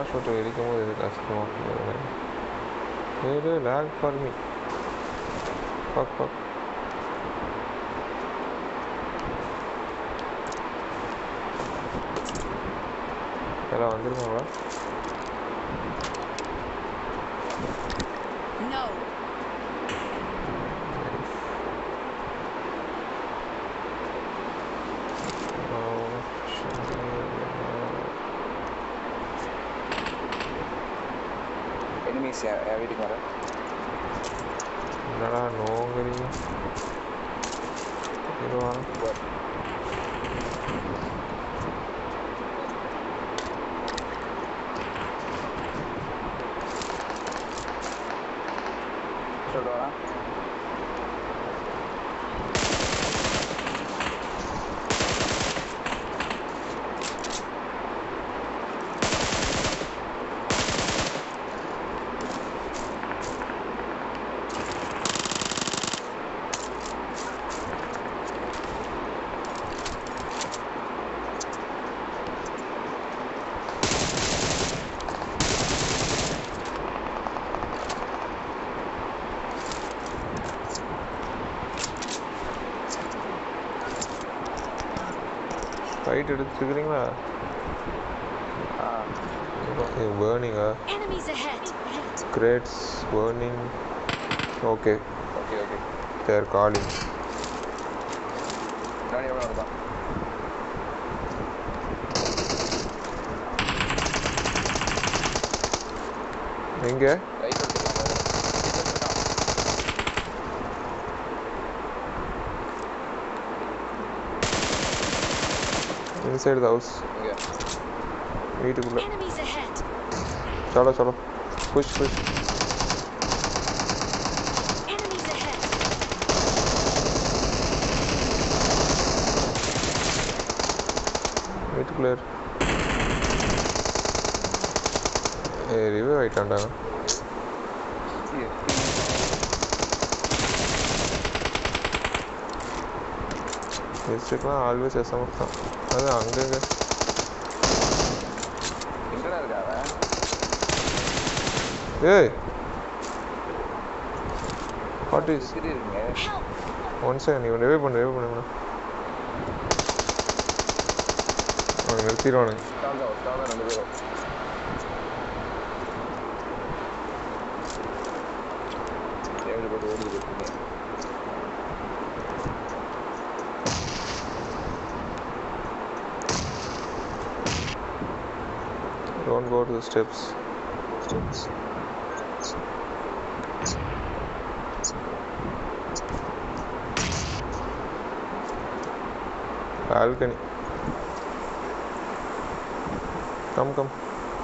பேராஷூட்டை வெடிக்கும் போது இது கஷ்டமாக ஏழு lag for me bug bug எல்லாம் வந்துருக்காங்களா No. எனிமீஸ் என் என் வீட்டுக்கு வர என்னடா நோங்கிறீங்க இதுவா சொல்லிட்டு வரேன் ஃபைட் எடுத்துக்கிறீங்களா ஆ பேர்னிங்கா Enemies ahead. கிரேட்ஸ் பேர்னிங் ஓகே ஓகே ஓகே தேர் காலிங் முன்னாடி எவ்வளோ வருதான் எங்கே ரைட் எடுத்துக்கலாம் இன்சைடு த ஹவுஸ் இங்கே வீட்டுக்குள்ளே Enemies ahead. சலோ சலோ புஷ் புஷ் Enemies ahead. வீட்டுக்குள்ளே இரு. ஏ ரிவ்யூ ஆகிட்டான்டா மிஸ்டேக்லாம் ஆல்வேஸ் எஸ்எம்எஃப் தான் அது அங்கங்க எங்கடா இருக்கா அவன் ஏய் வாட் இஸ் சுத்திட்டு இருக்கீங்க Help. ஒன் செகண்ட் இவன் ரிவே பண்ணு ரிவே பண்ணு அவன் நிறுத்திடுவானுங்க ஸ்டால் தான் ஸ்டால் தான் ரெண்டு பேரும் ஏழு போட்டு ஓடி போட்டுருக்கீங்க don't go to the steps balcony come come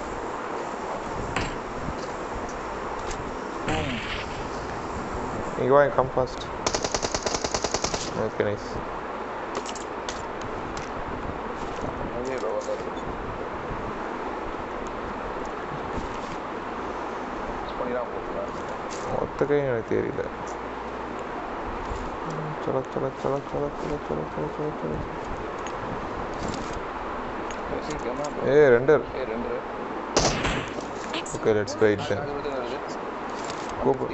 இங்கே வா கம் ஃபாஸ்ட் ஓகே நைஸ் அதே ரோவா பண்ணி தான் போட்டுருவேன் ஒத்த கை எனக்கு தெரியல சல சல சல சல சல சல சல சல சல சீக்கிரமா ஏ ரெண்டு ஏ ரெண்டு ஓகே லெட்ஸ் வெயிட் தென் அது விட்டு வருது கூப்பிடு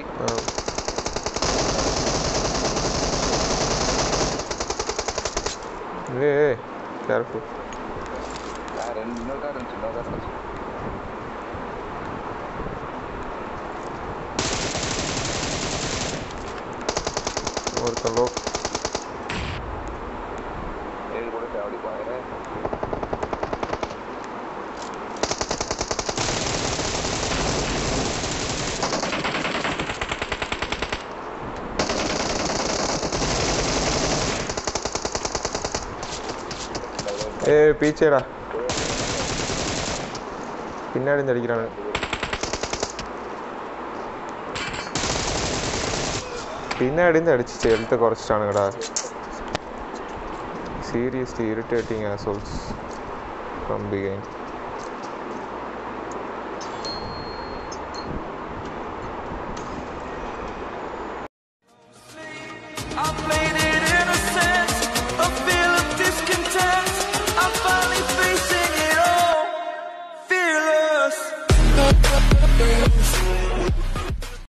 ஏ கேர்ஃபுல் ஆ, ரெண்டு இன்னொரு கார் இருந்துச்சு இன்னொரு கார் இருந்துச்சு ஒருத்தன் லோ ஏழு போட்டு அப்படி போகிறேன் ஏ பீச்சேடா பின்னாடி இருந்து அடிக்கிறானு பின்னாடி இருந்து அடிச்சு எழுத்த குறைச்சிட்டானுங்கடா சீரியஸ்லி இரிட்டேட்டிங் assholes ஃப்ரம் பிகைன் I played it innocent, a feel of discontent. I'm finally facing it all, fearless. Thank